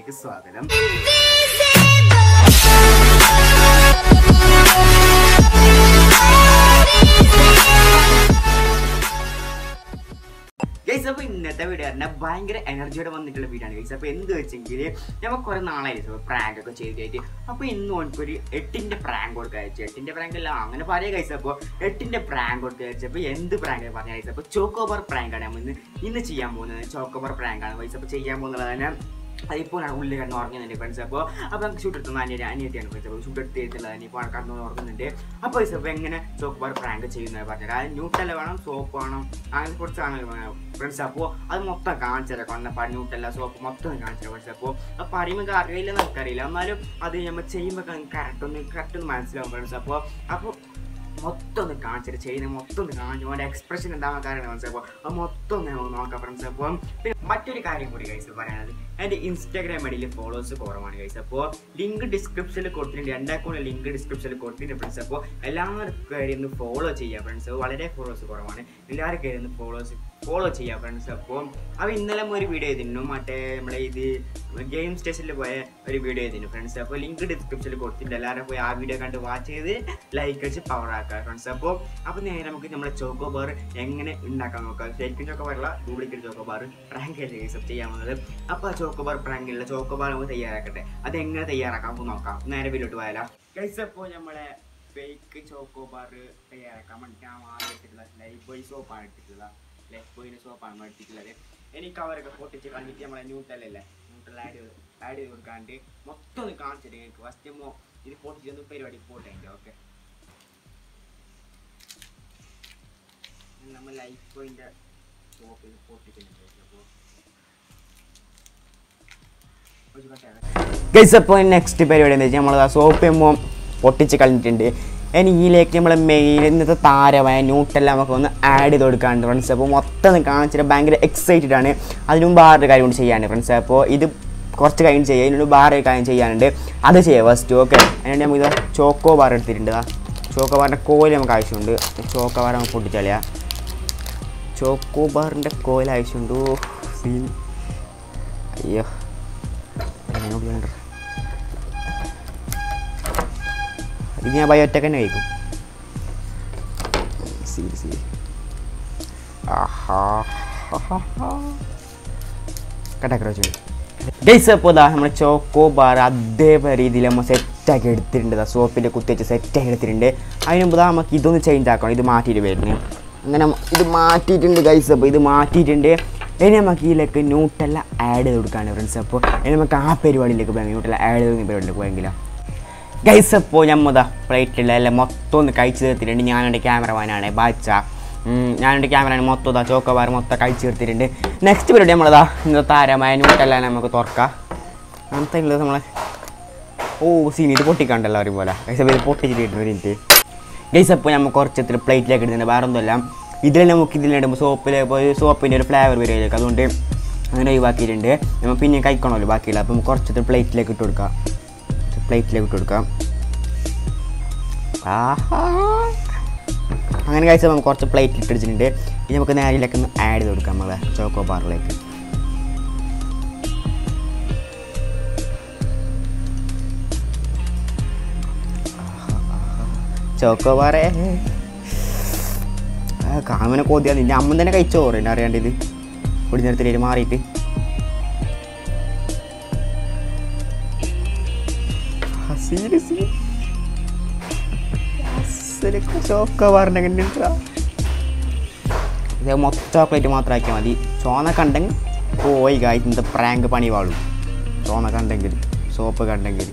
വീഡിയോയിലേക്ക് സ്വാഗതം ഗൈസ് അപ്പോൾ ഇന്നത്തെ വീഡിയോ പറഞ്ഞാൽ ഭയങ്കര എനർജിയോടെ വന്നിട്ടുള്ള വീഡിയോ ആണ് ഗൈസ് അപ്പോൾ എന്ത് വെച്ചെങ്കിൽ ഞമ്മ കുറേ നാളായി പ്രാങ്ക് ഒക്കെ ചെയ്തിട്ട് അപ്പോൾ ഇന്ന് എനിക്കൊരു എട്ടിൻ്റെ പ്രാങ്ക് കൊടുക്കുക അയച്ചു എട്ടിൻ്റെ പ്രാങ്ക് അല്ല അങ്ങനെ പറയാം ഗൈസ് അപ്പോൾ എട്ടിൻ്റെ പ്രാങ്ക് കൊടുക്കുക അയച്ചപ്പോൾ എന്ത് പ്രാങ്ക് പറഞ്ഞ ഗൈസ് അപ്പോൾ ചോക്കോബർ പ്രാങ്കാണ് നമ്മൾ ഇന്ന് ഇന്ന് ചെയ്യാൻ പോകുന്നത് ചോക്കോബർ പ്രാങ്കാണ് ഗൈസ് അപ്പോൾ ചെയ്യാൻ പോകുന്നത് തന്നെ അതിപ്പോൾ ഉള്ളിൽ കിടന്ന് ഉറങ്ങുന്നുണ്ട് ഫ്രണ്ട്സ് അപ്പോൾ അപ്പോൾ നമുക്ക് ഷൂട്ട് എടുത്തുന്ന അനിയ അനിയത്തിയാണ് ഫ്രണ്ട്സ് അപ്പോൾ ഷൂട്ട് എടുത്തിട്ടുള്ളത് ഇപ്പോൾ കടന്നു ഉറങ്ങുന്നുണ്ട് അപ്പോൾ ഗൈസ് അപ്പോൾ എങ്ങനെ ചോക്കോബർ പ്രാങ്ക് ചെയ്യുന്നത് പറഞ്ഞത് അത് ന്യൂട്ടല്ല വേണം സോപ്പ് വേണം അങ്ങനെ കുറച്ച് സാധനങ്ങൾ വേണം ഫ്രണ്ട്സ് അപ്പോൾ അത് മൊത്തം കാണിച്ചത് കൊന്നപ്പാട് ന്യൂട്ടല്ല സോപ്പ് മൊത്തം കാണിച്ചത് ഫ്രണ്ട്സ് അപ്പോൾ അത് പറയുമ്പോൾ അറിയില്ല നമുക്കറിയില്ല എന്നാലും അത് നമ്മൾ ചെയ്യുമ്പോൾ കറക്റ്റ് ഒന്ന് കറക്റ്റ് ഒന്ന് മനസ്സിലാവും ഫ്രണ്ട്സ് അപ്പോൾ അപ്പോൾ മൊത്തം ഒന്ന് കാണിച്ചിട്ട് ചെയ്യുന്ന മൊത്തം ഒന്ന് കാണിച്ചു അവൻ്റെ എക്സ്പ്രഷൻ എന്താവാൻ കാരണം മനസ്സിലാപ്പോൾ അത് മൊത്തം ഒന്ന് നമുക്ക് നോക്കാം ഫ്രണ്ട്സ് അപ്പോൾ പിന്നെ മറ്റൊരു കാര്യം കൂടി കൈസ് പറയാനുള്ളത് എൻ്റെ ഇൻസ്റ്റാഗ്രാം ഐഡിയിൽ ഫോളോവേഴ്സ് കുറവാണ് കൈസ് അപ്പോൾ ലിങ്ക് ഡിസ്ക്രിപ്ഷനിൽ കൊടുത്തിട്ടുണ്ട് എൻ്റെ അക്കൗണ്ട് ലിങ്ക് ഡിസ്ക്രിപ്ഷനിൽ കൊടുത്തിട്ടുണ്ട് ഫ്രണ്ട്സ് അപ്പോൾ എല്ലാവരും കയറി ഒന്ന് ഫോളോ ചെയ്യുക ഫ്രണ്ട്സ് വളരെ ഫോളോവേഴ്സ് കുറവാണ് എല്ലാവരും കയറി ഒന്ന് ഫോളോവേഴ്സ് ഫോളോ ചെയ്യുക ഫ്രണ്ട്സ് അപ്പോൾ അപ്പോൾ ഇന്നലെ ഒരു വീഡിയോ ചെയ്തിരുന്നു മറ്റേ നമ്മളെ ഇത് ഗെയിം സ്റ്റേഷനിൽ പോയ ഒരു വീഡിയോ ചെയ്തിരുന്നു ഫ്രണ്ട്സ് അപ്പോൾ ലിങ്ക് ഡിസ്ക്രിപ്ഷനിൽ കൊടുത്തിട്ടുണ്ട് എല്ലാവരും പോയി ആ വീഡിയോ കണ്ട് വാച്ച് ചെയ്ത് ലൈക്ക് അടിച്ച് പവർ ആക്കുക ഫ്രണ്ട്സ് അപ്പോൾ അപ്പോൾ നേരെ നമുക്ക് നമ്മുടെ ചോക്കോ ബാർ എങ്ങനെ ഉണ്ടാക്കാൻ നോക്കാം ശരിക്കും ചോക്കോ ബാറുള്ള duplicate choco bar prank case ചെയ്യാൻ വന്നത് അപ്പോൾ ആ ചോക്കോ ബാർ പ്രാങ്കിലുള്ള ചോക്കോ ബാർ നമുക്ക് തയ്യാറാക്കട്ടെ അത് എങ്ങനെ തയ്യാറാക്കാം നമുക്ക് നോക്കാം നേരെ വീട്ടിലോട്ട് പോയാലോ ഗൈസ് അപ്പോൾ നമ്മളെ ഫേക്ക് ചോക്കോ ബാർ തയ്യാറാക്കാൻ വേണ്ടി ഞാൻ ആദ്യം എടുത്തിട്ടുള്ള ലൈഫ് ബോയ് സോപ്പാണ് എടുത്തിട്ടുള്ളത് ലൈഫ് ബോയിൻ്റെ സോപ്പാണ് എടുത്തിട്ടുള്ളത് എനിക്ക് അവരൊക്കെ പൊട്ടിച്ച് കണ്ടിട്ട് നമ്മളെ ന്യൂട്ടലല്ലേ ന്യൂട്ടൽ ആഡ് ചെയ്ത് ആഡ് ചെയ്ത് കൊടുക്കാണ്ട് മൊത്തം ഒന്ന് കാണിച്ചിട്ട് എനിക്ക് ഫസ്റ്റ് മോ ഇത് പൊട്ടിച്ചൊന്ന് പരിപാടി പോട്ടെ ഓക്കെ നമ്മൾ ലൈഫ് ബോയിൻ്റെ സോപ്പ് ഇത് പൊട്ടിക്കുന്നുണ്ട് ഗൈസ് അപ്പോൾ നെക്സ്റ്റ് പരിപാടി എന്താ വെച്ചാൽ നമ്മൾ ആ സോപ്പ് എമ്മോ പൊട്ടിച്ച് കളഞ്ഞിട്ടുണ്ട് ഇനി ഇതിലേക്ക് നമ്മളെ മെയിൻ ഇന്നത്തെ താരമായ ന്യൂട്ടെല്ലാം നമുക്ക് ഒന്ന് ആഡ് ചെയ്ത് കൊടുക്കാനുണ്ട് ഫ്രണ്ട്സ് അപ്പോൾ മൊത്തം ഒന്ന് കാണിച്ചിട്ട് ഭയങ്കര എക്സൈറ്റഡ് ആണ് അതിന് മുമ്പ് ആറ് കാര്യം കൊണ്ട് ചെയ്യാനുണ്ട് ഫ്രണ്ട്സ് അപ്പോൾ ഇത് കുറച്ച് കാര്യം ചെയ്യുക ഇതിന് മുമ്പ് ആറ് കാര്യം ചെയ്യാനുണ്ട് അത് ചെയ്യാം ഫസ്റ്റ് ഓക്കെ അതിനുവേണ്ടി നമുക്ക് ഇത് ചോക്കോ ബാർ എടുത്തിട്ടുണ്ട് ചോക്കോ ബാറിൻ്റെ കോല് നമുക്ക് ആവശ്യമുണ്ട് ചോക്കോ ബാർ നമുക്ക് പൊട്ടിച്ചളിയാ ചോക്കോ ബാറിൻ്റെ കോല് ആവശ്യമുണ്ട് സീൻ അയ്യോ എന്നോട് വേണ്ട ഇത് ഞാൻ ബയോടെക് തന്നെ കഴിക്കും സീരി സീരി കട്ടാക്കറോ ഗൈസ് അപ്പോൾ ഇതാ നമ്മുടെ ചോക്കോ ബാർ അതേപോലെ രീതിയിൽ നമ്മൾ സെറ്റാക്കി എടുത്തിട്ടുണ്ട് ദാ സോപ്പിൻ്റെ കുത്തിവെച്ച് സെറ്റാക്കി എടുത്തിട്ടുണ്ട് അതിന് മുമ്പ് ദാ നമുക്ക് ഇതൊന്ന് ചേഞ്ച് ആക്കണം ഇത് മാറ്റിയിട്ട് വരുന്നത് അങ്ങനെ ഇത് മാറ്റിയിട്ടുണ്ട് ഗൈസ് അപ്പോൾ ഇത് മാറ്റിയിട്ടുണ്ട് ഇനി നമുക്ക് ഇതിലേക്ക് ന്യൂട്ടെല്ല ആഡ് ചെയ്ത് കൊടുക്കാണ് ഫ്രണ്ട്സ് അപ്പോൾ ഇനി നമുക്ക് ആ പരിപാടിയിലേക്ക് പോയാൽ ന്യൂട്ടെല്ല ആഡ് ചെയ്ത് പരിപാടിയിലേക്ക് പോയെങ്കിലോ ഗൈസ് അപ്പോൾ ഞമ്മതാ പ്ലേറ്റിലുള്ള എല്ലാം മൊത്തം ഒന്ന് കഴിച്ച് തീർത്തിട്ടുണ്ട് ഞാനെൻ്റെ ക്യാമറമാനാണ് ബാച്ച ഞാനെൻ്റെ ക്യാമറയാണ് മൊത്തം ഇതാ ചോക്കോബാർ മൊത്തം കഴിച്ച് തീർത്തിട്ടുണ്ട് നെക്സ്റ്റ് പരിപാടി നമ്മളിതാ ഇന്നത്തെ താരമായ ന്യൂട്ടെല്ലാം നമുക്ക് തുറക്കാം അങ്ങനത്തെ ഉള്ളത് നമ്മളെ ഓ സീൻ ഇത് പൊട്ടിക്കണ്ടല്ലോ അറിയും പോലെ ഗൈസ് അപ്പോൾ ഇത് പൊട്ടിച്ചിട്ട് ഒരു മിനിറ്റ് ഗൈസ് അപ്പോൾ നമ്മൾ കുറച്ചത്തിൽ പ്ലേറ്റിലേക്ക് ഇടുന്നുണ്ട് വേറെ ഒന്നുമല്ല ഇതിൽ നമുക്ക് ഇതിലിടുമ്പോൾ സോപ്പിൽ പോയി സോപ്പിൻ്റെ ഒരു ഫ്ലേവർ വരുമായിരിക്കും അതുകൊണ്ട് അങ്ങനെ ഒഴിവാക്കിയിട്ടുണ്ട് നമ്മൾ പിന്നെ കഴിക്കണമല്ലോ ബാക്കിയില്ല അപ്പം കുറച്ചത്തിൽ പ്ലേറ്റിലേക്ക് ഇട്ട് കൊടുക്കാം പ്ലേറ്റിലേക്ക് ഇട്ട് കൊടുക്കാം ആഹാ അങ്ങനെ കഴിച്ചാൽ നമുക്ക് കുറച്ച് പ്ലേറ്റ് ഇട്ട് വെച്ചിട്ടുണ്ട് ഇനി നമുക്ക് നേരിലേക്ക് ഒന്ന് ആഡ് ചെയ്ത് കൊടുക്കാം നമ്മളെ ചോക്കോ ബാറിലേക്ക് ചോക്കോ ബാറേ കാണുമ്പോൾ കൊതിയാണ് നിൻ്റെ അമ്മ തന്നെ കഴിച്ചോ എന്നെ അറിയാണ്ട് ഇത് കുടിനേരത്തിലേക്ക് മാറിയിട്ട് സീരിയസ്ലി ചോക്ക പറഞ്ഞ ഇത് മൊത്തം ചോക്ലേറ്റ് മാത്രം ആക്കിയാൽ മതി ചോന്ന കണ്ടെങ്കിൽ പോയി കായ് ഇന്നത്തെ പ്രാങ്ക് പണി വാളും ചോന്ന കണ്ടെങ്കിൽ സോപ്പ് കണ്ടെങ്കിൽ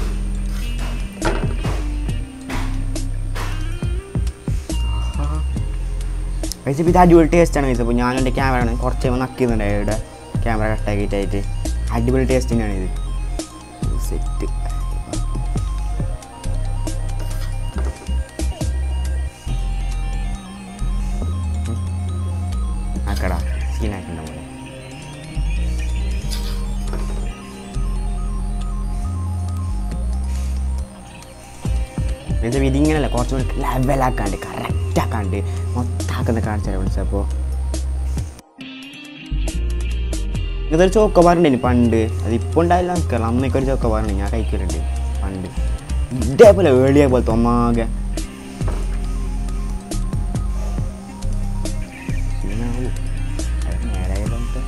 കഴിച്ചപ്പോൾ ഇത് അടിപൊളി ടേസ്റ്റാണ് കഴിച്ചപ്പോൾ ഞാൻ എൻ്റെ ക്യാമറ കുറച്ച് കഴിയുമ്പോൾ നക്കിയുന്നുണ്ട് ഇവിടെ ക്യാമറ കട്ടാക്കിയിട്ടായിട്ട് അടിപൊളി ടേസ്റ്റ് തന്നെയാണ് ഇത് സെറ്റ് ആക്കടാ സീനാക്കണ്ട പോലെ എന്നുവെച്ചാൽ ഇതിങ്ങനല്ല കുറച്ചുകൂടി ലെവലാക്കാണ്ട് കറക്റ്റാക്കാണ്ട് മൊത്താക്കുന്ന കാണിച്ചാൽ വിളിച്ചപ്പോൾ ഇങ്ങനത്തെ ഒരു ചോക്കോബാർ ഉണ്ടായിരുന്നു പണ്ട് അതിപ്പോൾ ഉണ്ടായില്ല നിൽക്കണം അമ്മയ്ക്ക് ഒരു ചോക്കോബാർ ഉണ്ട് ഞാൻ കഴിക്കലുണ്ട് പണ്ട് ഇതേപോലെ ഏളിയ പോലത്തെ ഒന്നാകെ ഇതിനാവൂ. അത് നേരായത് നമുക്ക്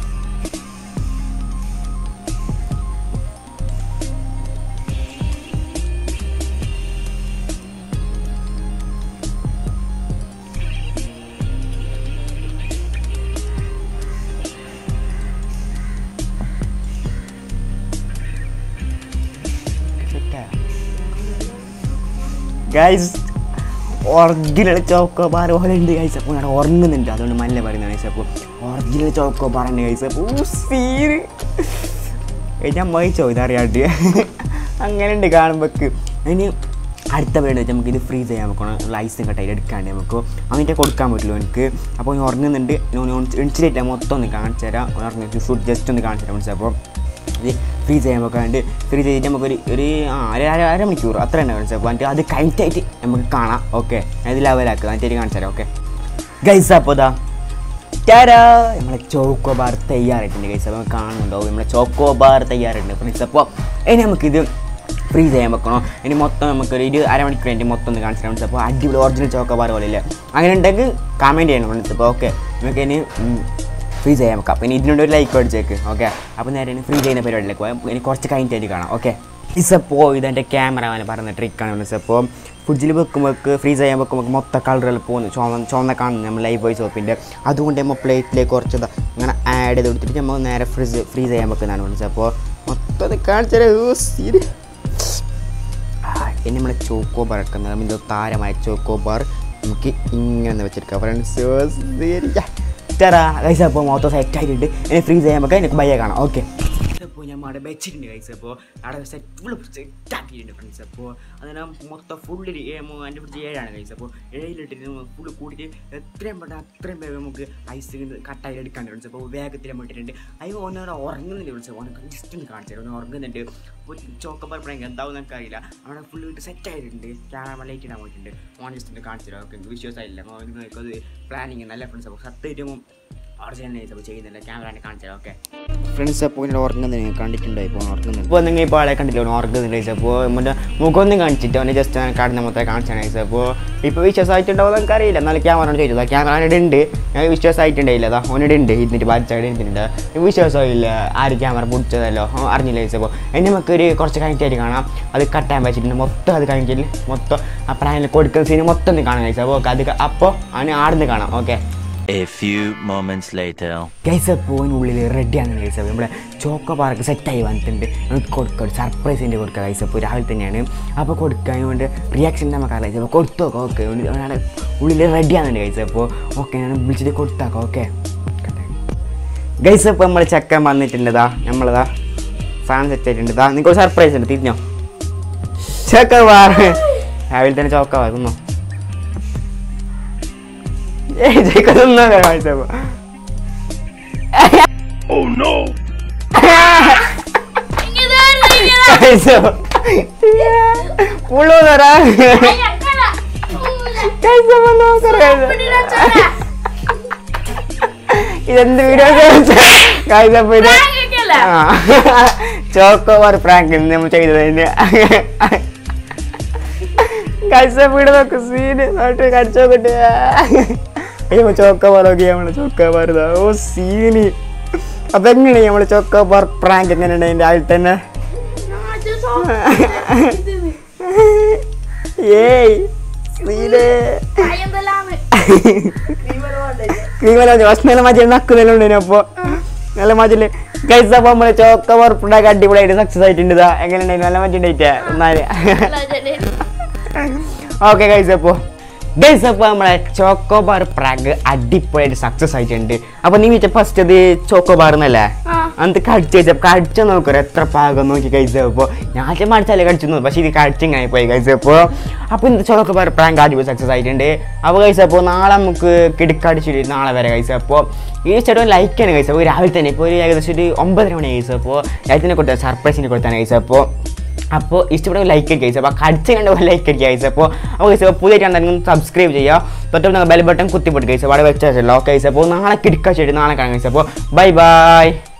ഗൈസ് ഒറിജിനൽ ചോക്കോ ബാർ പോലെ ഉണ്ട് ഗൈസ് അപ്പോൾ ഞാൻ ഉറങ്ങുന്നുണ്ട് അതുകൊണ്ട് മല്ല പറയുന്നത് ഗൈസ് അപ്പോൾ ഒറിജിനൽ ചോക്കോ ബാർ ഉണ്ട് ഗൈസ് അപ്പോൾ സീന് ഞാൻ മയിച്ചോ ഇതറിയാണ്ട് അങ്ങനെ ഉണ്ട് കാണുമ്പോക്ക് അതിന് അടുത്ത വേണ്ട വെച്ചാൽ നമുക്ക് ഇത് ഫ്രീസ് ചെയ്യാൻ വെക്കണം ഐസും കട്ടായി എടുക്കാണ്ട് നമുക്ക് അങ്ങനത്തെ കൊടുക്കാൻ പറ്റുള്ളൂ എനിക്ക് അപ്പോൾ ഞാൻ ഉറങ്ങുന്നുണ്ട് ഇൻസിലേറ്റ് മൊത്തം ഒന്ന് കാണിച്ചു തരാം ഉറങ്ങി ഫുഡ് ജസ്റ്റ് ഒന്ന് കാണിച്ചു തരാം മനസ്സിലായി അപ്പോൾ ഇത് ഫ്രീസ് ചെയ്യാൻ വെക്കാണ്ട് ഫ്രീസ് ചെയ്തിട്ട് നമുക്കൊരു ഒരു ആ ഒരു അര അരമണിക്കൂർ അത്ര തന്നെ കാണിച്ചു അപ്പോൾ എന്നിട്ട് അത് കഴിഞ്ഞിട്ടായിട്ട് നമുക്ക് കാണാം ഓക്കെ ഇത് ലെവലാക്കുക എന്നിട്ട് കാണിച്ചു തരാം ഓക്കെ ഗൈസ് അപ്പോൾ ഇതാ ടാരാ നമ്മളെ ചോക്കോ ബാർ തയ്യാറായിട്ടുണ്ട് ഗൈസ് അപ്പോൾ കാണുന്നുണ്ടാവും നമ്മളെ ചോക്കോ ബാർ തയ്യാറായിട്ടുണ്ട് ഫ്രണ്ട്സ് അപ്പോൾ ഇനി നമുക്കിത് ഫ്രീസ് ചെയ്യാൻ വെക്കണോ ഇനി മൊത്തം നമുക്കൊരു ഒരു അരമണിക്കൂർ കഴിഞ്ഞ് മൊത്തം ഒന്ന് കാണിച്ചു ഫ്രണ്ട്സ് അപ്പോൾ അടിപൊളി ഒറിജിനൽ ചോക്കോ ബാർ പോലെ ഇല്ലേ അങ്ങനെ ഉണ്ടെങ്കിൽ കമൻറ്റ് ചെയ്യണം ഫ്രണ്ട്സ് അപ്പോൾ ഓക്കെ നമുക്ക് ഇനി ഫ്രീസ് ചെയ്യാൻ വെക്കാം അപ്പോൾ ഇനി ഇതിനോട് ഒരു ലൈക്ക് അടിച്ചേക്ക് ഓക്കെ അപ്പോൾ നേരെ ഇനി ഫ്രീസ് ചെയ്യുന്ന പരിപാടിയിലേക്ക് പോകാം ഇനി കുറച്ച് കഴിഞ്ഞിട്ടായിട്ട് കാണാം ഓക്കെ ഇസപ്പോൾ ഇതെൻ്റെ ക്യാമറ അവനെ പറഞ്ഞ ട്രിക്കാണ് ഫ്രണ്ട്സ് അപ്പോൾ ഫ്രിഡ്ജിൽ വെക്കുമ്പോൾ ഫ്രീസ് ചെയ്യാൻ വെക്കുമ്പോൾ മൊത്തം കളറെല്ലാം പോകുന്നു ചുവന്ന ചുവന്ന കാണുന്നു നമ്മൾ ലൈഫ് ബോയ് സോപ്പിൻ്റെ അതുകൊണ്ട് നമ്മൾ പ്ലേറ്റിലേക്ക് കുറച്ച് ഇതാ ഇങ്ങനെ ആഡ് ചെയ്ത് കൊടുത്തിട്ട് നമ്മൾ നേരെ ഫ്രിഡ്ജ് ഫ്രീസ് ചെയ്യാൻ വെക്കുന്നതാണ് ഫ്രണ്ട്സ് അപ്പോൾ മൊത്തം അത് കാണിച്ചാൽ ഇനി നമ്മൾ ചോക്കോ ബാർ എടുക്കുന്നത് നമ്മൾ താരമായ ചോക്കോ ബാർ നമുക്ക് ഇങ്ങനെ വെച്ചെടുക്കാം ഫ്രണ്ട്സ് ഗൈസ് അപ്പോൾ മൊത്തം സെറ്റ് ആയിട്ടുണ്ട് ഇനി ഫ്രീസ് ചെയ്യാൻ നമുക്ക് എനിക്ക് ബയ്യ കാണാം ഓക്കെ അപ്പോൾ ഞാൻ അവിടെ വെച്ചിട്ടുണ്ട് ഗൈസ് അപ്പോൾ അവിടെ സെറ്റ് ഫുള്ള് സെറ്റ് ആക്കിയിട്ടുണ്ട് ഫ്രണ്ട്സ് അപ്പോൾ അതിനെ മൊത്തം ഫുള്ളിൽ എൻ്റെ പിടിച്ച് ഏഴാണ് ഗൈസ് അപ്പോൾ ഏഴിലിട്ടിട്ട് ഫുള്ള് കൂട്ടിയിട്ട് എത്രയും പെട്ടെന്ന് അത്രയും വേഗം നമുക്ക് ഐസ് കട്ടായി എടുക്കാൻ ഫ്രണ്ട്സ് അപ്പോൾ വേഗത്തിൽ നമ്മൾ ഇട്ടിട്ടുണ്ട് അയ്യോ ഓനോട് ഉറങ്ങുന്നുണ്ട് ഫ്രണ്ട്സ് ഓനെ ജസ്റ്റ് ഒന്ന് കാണിച്ചു തരാം ഓൻ ഉറങ്ങുന്നുണ്ട് അപ്പോൾ ചോക്കപ്പാർ പ്രാങ്ക് എന്താവും എനിക്ക് അറിയില്ല അവിടെ ഫുള്ള് ഇട്ട് സെറ്റ് ആയിട്ടുണ്ട് ക്യാമറ ലൈറ്റ് ഇടാൻ പോയിട്ടുണ്ട് ഓൺ ജസ്റ്റ് ഒന്ന് കാണിച്ചു തരാം ഓക്കെ വിശ്വാസമായില്ല അത് പ്ലാനിങ് നല്ല ഫ്രണ്ട്സ് അപ്പോൾ സത്യമായിട്ടും ഒറിജിനൽ അപ്പോൾ ചെയ്യുന്നില്ല ക്യാമറ കാണിച്ചു തരാം ഓക്കെ ഫ്രണ്ട്സ് അപ്പോൾ ഇങ്ങനെ ഉറങ്ങുന്നത് നിങ്ങൾ കണ്ടിട്ടുണ്ട് ഇപ്പോൾ ഉറങ്ങുന്നത് ഇപ്പോൾ നിങ്ങൾ ഇപ്പോൾ ആളെ കണ്ടില്ല ഉറങ്ങുന്നുണ്ട് ഗൈസ് അപ്പോൾ മറ്റേ മുഖമൊന്നും കാണിച്ചിട്ട് അവനെ ജസ്റ്റ് ഞാൻ കാണുന്ന മൊത്തം കാണിച്ചാണ് ഗൈസ് അപ്പോൾ ഇപ്പോൾ വിശ്വാസമായിട്ടുണ്ടാവും എനിക്ക് അറിയില്ല എന്നാലും ക്യാമറ ചോദിച്ചത് ക്യാമറ അവിടെ ഉണ്ട് ഞാൻ വിശ്വാസമായിട്ടുണ്ടായില്ല അതാ ഓനോട് ഉണ്ട് ഇരുന്നിട്ട് ബാധിച്ചായിട്ട് ഇരുന്നിട്ടുണ്ട് വിശ്വാസമില്ല ആര് ക്യാമറ പിടിച്ചതല്ലോ ഓൻ അറിഞ്ഞില്ല ഗൈസ് അപ്പോൾ ഇനി നമുക്കൊരു കുറച്ച് കഴിഞ്ഞിട്ടായിട്ട് കാണാം അത് കട്ടാൻ വെച്ചിട്ടുണ്ട് മൊത്തം അത് കഴിഞ്ഞിട്ട് മൊത്തം ആ പ്രായം കൊടുക്കുന്ന സീന് മൊത്തം ഒന്ന് കാണാം ഗൈസ് അപ്പോൾ അത് അപ്പോൾ അവന് ആടുന്ന് കാണാം okay A few moments later. Guys പൂവിനുള്ളിൽ റെഡിയാണ് ഗൈസ് അപ്പോൾ നമ്മുടെ ചോക്കോ പാർക്ക് സെറ്റായി വന്നിട്ടുണ്ട് നമുക്ക് കൊടുക്കുക ഒരു സർപ്രൈസ് എൻ്റെ കൊടുക്കുക ഗൈസ് അപ്പോൾ രാവിലെ തന്നെയാണ് അപ്പോൾ കൊടുക്കാൻ വേണ്ടി റിയാക്ഷൻ നമുക്ക് അറിയാം അപ്പോൾ കൊടുത്തു നോക്കാം ഓക്കെ ഒരാളെ ഉള്ളിൽ റെഡിയാകുന്നുണ്ട് ഗൈസ് അപ്പോൾ ഓക്കെ ഞാൻ വിളിച്ചിട്ട് കൊടുത്താക്കാം ഓക്കെ ഗൈസ് ഇപ്പോൾ നമ്മൾ ചെക്കൻ വന്നിട്ടുണ്ടതാ നമ്മളിതാ സാധനം സെറ്റ് ആയിട്ടുണ്ട് ഇതാ നിങ്ങൾക്ക് സർപ്രൈസ് ഉണ്ട് തിരിഞ്ഞോ ചോക്കോ ബാർ രാവിലെ തന്നെ ചോക്കോ ബാർ തിന്നോ ഏയ് ജയിക്കൊന്നും കാണിച്ചപ്പോ പുള്ളു തരാ ഇതെന്ത് വീഡിയോ കാഴ്ചപ്പോ ഇത് ചോക്കോ ബാർ പ്രാങ്ക് നമ്മൾ ചെയ്തതിന്റെ കഴിച്ച വീട് നോക്ക് സീന് നാട്ടിൽ കടിച്ചോക്കട്ടെ അയ്യോ ചോക്ക പറോക്കെ നമ്മള് ചോക്ക പാറുതാ ഓ സീന് അപ്പൊ എങ്ങനെ നമ്മള് ചോക്ക പാർ പ്രാങ്ക് എങ്ങനെ ഉണ്ട് അതിന്റെ ആയിൽ തന്നെ ഏയ് സീന് ക്രീമല്ലോ ഭക്ഷണം മജ നക്കുന്നെല്ലാം അപ്പൊ നല്ല മജല് കഴിച്ച അപ്പൊ നമ്മള് ചോക്ക പാർ പ്രാങ്ക് അടിപൊളിയായിട്ട് സക്സസ് ആയിട്ടുണ്ട് ഇതാ എങ്ങനെ ഉണ്ടായിരുന്നു നല്ല മജ ഉണ്ടായിട്ടാ എന്നാല് ഓക്കെ ഗൈസ് അപ്പോൾ ഗൈസ് അപ്പോൾ നമ്മളെ ചോക്കോ ബാർ പ്രാഗ് അടിപൊളിയായിട്ട് സക്സസ് ആയിട്ടുണ്ട് അപ്പോൾ നീ വെച്ച ഫസ്റ്റ് അത് ചോക്കോ ബാർ എന്നല്ലേ അന്ന് കടിച്ചു വെച്ചാൽ കടിച്ചു നോക്കൂ എത്ര പാകം നോക്കി കഴിച്ചു അപ്പോൾ ഞാൻ മടിച്ചാലേ കടിച്ചു നോക്കും പക്ഷേ ഇത് കടിച്ചിങ്ങനെ പോയി കഴിച്ചു അപ്പോൾ അപ്പോൾ ഇന്ന് ചോക്കോ ബാർ പ്രാങ്ക് അടിപൊളി സക്സസ് ആയിട്ടുണ്ട് അപ്പോൾ കഴിച്ചു അപ്പോൾ നാളെ നമുക്ക് കിടക്കടിച്ചിട്ട് നാളെ വരെ കഴിച്ചു അപ്പോൾ ഈ ചേട്ടൻ ലൈക്ക് ആണ് കഴിച്ചു അപ്പോൾ രാവിലെ തന്നെ ഇപ്പോൾ ഒരു ഏകദേശം ഒരു ഒമ്പതര മണി കഴിച്ചു അപ്പോൾ രാവിലെ കൊടുത്ത സർപ്രൈസിന് കൊടുത്താണ് കഴിച്ചു അപ്പോൾ അപ്പോൾ ഇഷ്ടപ്പെടുന്ന ലൈക്ക് അടിക്കുക ഗൈസ് അപ്പോൾ കടിച്ച് കണ്ട ലൈക്ക് അടിക്കുക ഗൈസ് അപ്പോൾ അപ്പോൾ ഗൈസ് അപ്പോൾ പുതിയ ചാനൽ സബ്സ്ക്രൈബ് ചെയ്യുക തൊട്ട് ബെൽ ബട്ടൺ കുത്തിപ്പൊട്ട് ഗൈസ് അവിടെ വെച്ചാൽ ഓക്കെ ഗൈസ് അപ്പോൾ നാളെ കിടക്കാ ശരി നാളെ കാണാം ഗൈസ് അപ്പോൾ ബൈ ബൈ